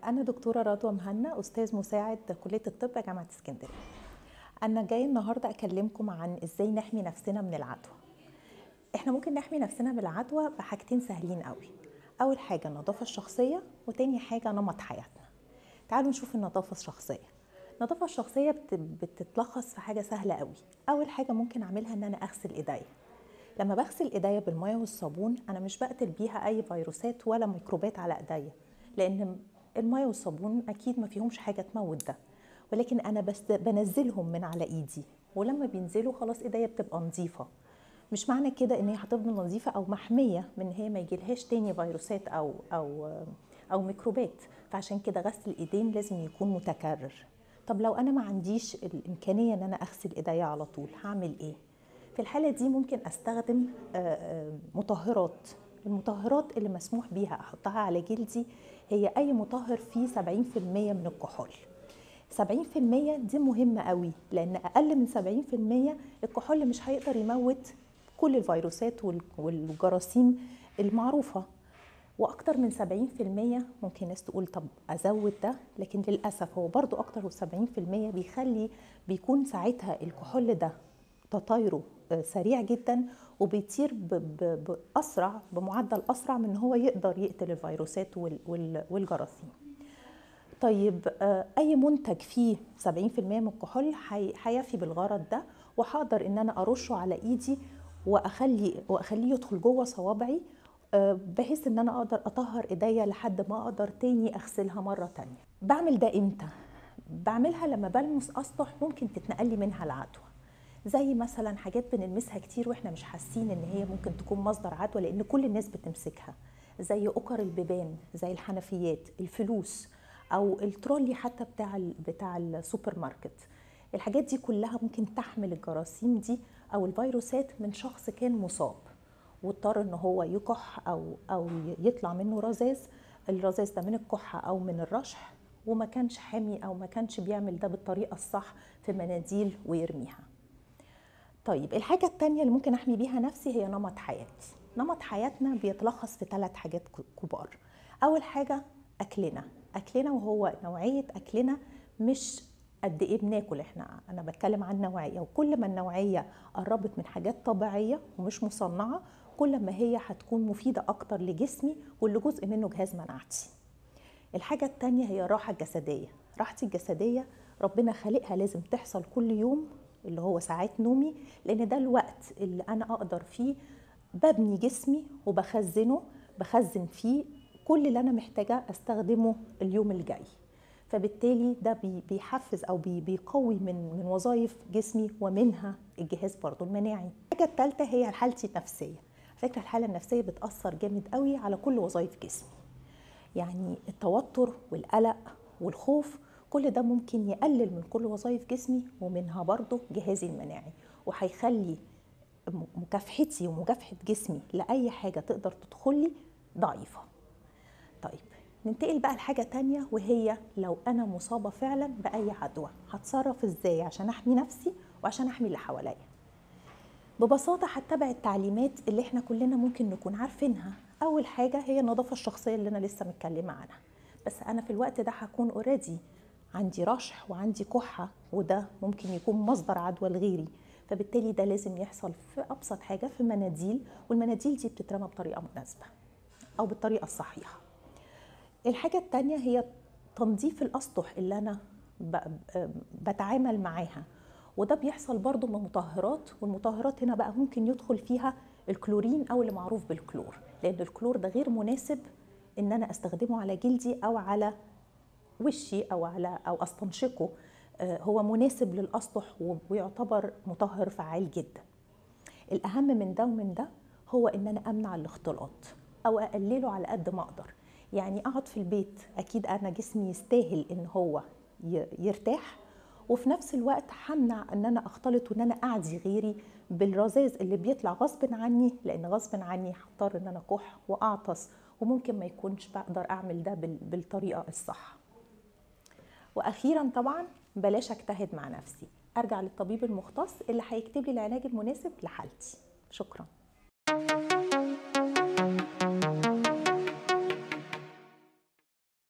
أنا دكتورة رضوى مهنا أستاذ مساعد كلية الطب جامعة اسكندرية. أنا جاي النهاردة أكلمكم عن إزاي نحمي نفسنا من العدوى. إحنا ممكن نحمي نفسنا من العدوى بحاجتين سهلين قوي. أول حاجة النظافة الشخصية وتاني حاجة نمط حياتنا. تعالوا نشوف النظافة الشخصية. النظافة الشخصية بت- بتتلخص في حاجة سهلة قوي. أول حاجة ممكن أعملها إن أنا أغسل إيديا. لما بغسل ايديا بالميه والصابون انا مش بقتل بيها اي فيروسات ولا ميكروبات على ايديا لان الميه والصابون اكيد ما فيهمش حاجه تموت ده ولكن انا بس بنزلهم من على ايدي ولما بينزلوا خلاص ايديا بتبقى نظيفه مش معنى كده ان هي هتفضل نظيفه او محميه من ان هي ما يجيلهاش تاني فيروسات او او او ميكروبات فعشان كده غسل الايدين لازم يكون متكرر طب لو انا ما عنديش الامكانيه ان انا اغسل ايديا على طول هعمل ايه في الحالة دي ممكن أستخدم آه، آه، مطهرات المطهرات اللي مسموح بيها أحطها على جلدي هي أي مطهر فيه 70% من الكحول 70% دي مهمة قوي لأن أقل من 70% الكحول مش هيقدر يموت كل الفيروسات وال- والجراثيم المعروفة واكتر من 70% ممكن ناس تقول طب ازود ده لكن للاسف هو برضو اكتر من 70% بيخلي بيكون ساعتها الكحول ده تطايره آه، سريع جدا وبيطير ب- ب- باسرع بمعدل اسرع من ان هو يقدر يقتل الفيروسات وال- وال- والجراثيم طيب آه، اي منتج فيه 70% من الكحول هي- هيفي بالغرض ده وهقدر ان انا ارشه على ايدي واخلي واخليه يدخل جوه صوابعي آه، بحيث ان انا اقدر اطهر ايديا لحد ما اقدر تاني اغسلها مره تانية بعمل ده امتى بعملها لما بلمس اسطح ممكن تتنقل لي منها العدوى زي مثلا حاجات بنلمسها كتير واحنا مش حاسين ان هي ممكن تكون مصدر عدوى لان كل الناس بتمسكها زي أكر البيبان زي الحنفيات الفلوس او الترولي حتى بتاع ال- بتاع السوبر ماركت الحاجات دي كلها ممكن تحمل الجراثيم دي او الفيروسات من شخص كان مصاب واضطر ان هو يكح او او يطلع منه رذاذ الرذاذ ده من الكحه او من الرشح وما كانش حامي او ما كانش بيعمل ده بالطريقه الصح في مناديل ويرميها طيب الحاجة التانية اللي ممكن أحمي بيها نفسي هي نمط حياتي نمط حياتنا بيتلخص في ثلاث حاجات ك- كبار أول حاجة أكلنا أكلنا وهو نوعية أكلنا مش قد إيه بناكل إحنا أنا بتكلم عن نوعية وكل ما النوعية قربت من حاجات طبيعية ومش مصنعة كل ما هي هتكون مفيدة أكتر لجسمي واللي جزء منه جهاز مناعتي الحاجة التانية هي الراحة الجسدية راحتي الجسدية ربنا خالقها لازم تحصل كل يوم اللي هو ساعات نومي لأن ده الوقت اللي أنا أقدر فيه ببني جسمي وبخزنه بخزن فيه كل اللي أنا محتاجة أستخدمه اليوم الجاي فبالتالي ده بي- بيحفز أو بي- بيقوي من من وظائف جسمي ومنها الجهاز برضو المناعي الحاجة الثالثة هي حالتي النفسية على فكرة الحالة النفسية بتأثر جامد قوي على كل وظائف جسمي يعني التوتر والقلق والخوف كل ده ممكن يقلل من كل وظائف جسمي ومنها برضه جهازي المناعي وهيخلي م- مكافحتي ومكافحة جسمي لأي حاجة تقدر تدخلي ضعيفة طيب ننتقل بقى لحاجة تانية وهي لو أنا مصابة فعلا بأي عدوى هتصرف إزاي عشان أحمي نفسي وعشان أحمي اللي حواليا ببساطة هتبع التعليمات اللي احنا كلنا ممكن نكون عارفينها أول حاجة هي النظافة الشخصية اللي أنا لسه متكلمة عنها بس أنا في الوقت ده هكون اوريدي عندي رشح وعندي كحة وده ممكن يكون مصدر عدوى لغيري فبالتالي ده لازم يحصل في أبسط حاجة في مناديل والمناديل دي بتترمى بطريقة مناسبة أو بالطريقة الصحيحة الحاجة التانية هي تنظيف الأسطح اللي أنا ب- ب- بتعامل معاها وده بيحصل برضو من مطهرات والمطهرات هنا بقى ممكن يدخل فيها الكلورين أو اللي معروف بالكلور لأن الكلور ده غير مناسب إن أنا أستخدمه على جلدي أو على وشي أو على أو أستنشقه آه، هو مناسب للأسطح ويعتبر مطهر فعال جدا الأهم من ده ومن ده هو إن أنا أمنع الاختلاط أو أقلله على قد ما أقدر يعني أقعد في البيت أكيد أنا جسمي يستاهل إن هو ي- يرتاح وفي نفس الوقت همنع ان انا اختلط وان انا اعدي غيري بالرذاذ اللي بيطلع غصب عني لان غصب عني هضطر ان انا كح واعطس وممكن ما يكونش بقدر اعمل ده بال- بالطريقه الصح واخيرا طبعا بلاش اجتهد مع نفسي ارجع للطبيب المختص اللي هيكتب لي العلاج المناسب لحالتي شكرا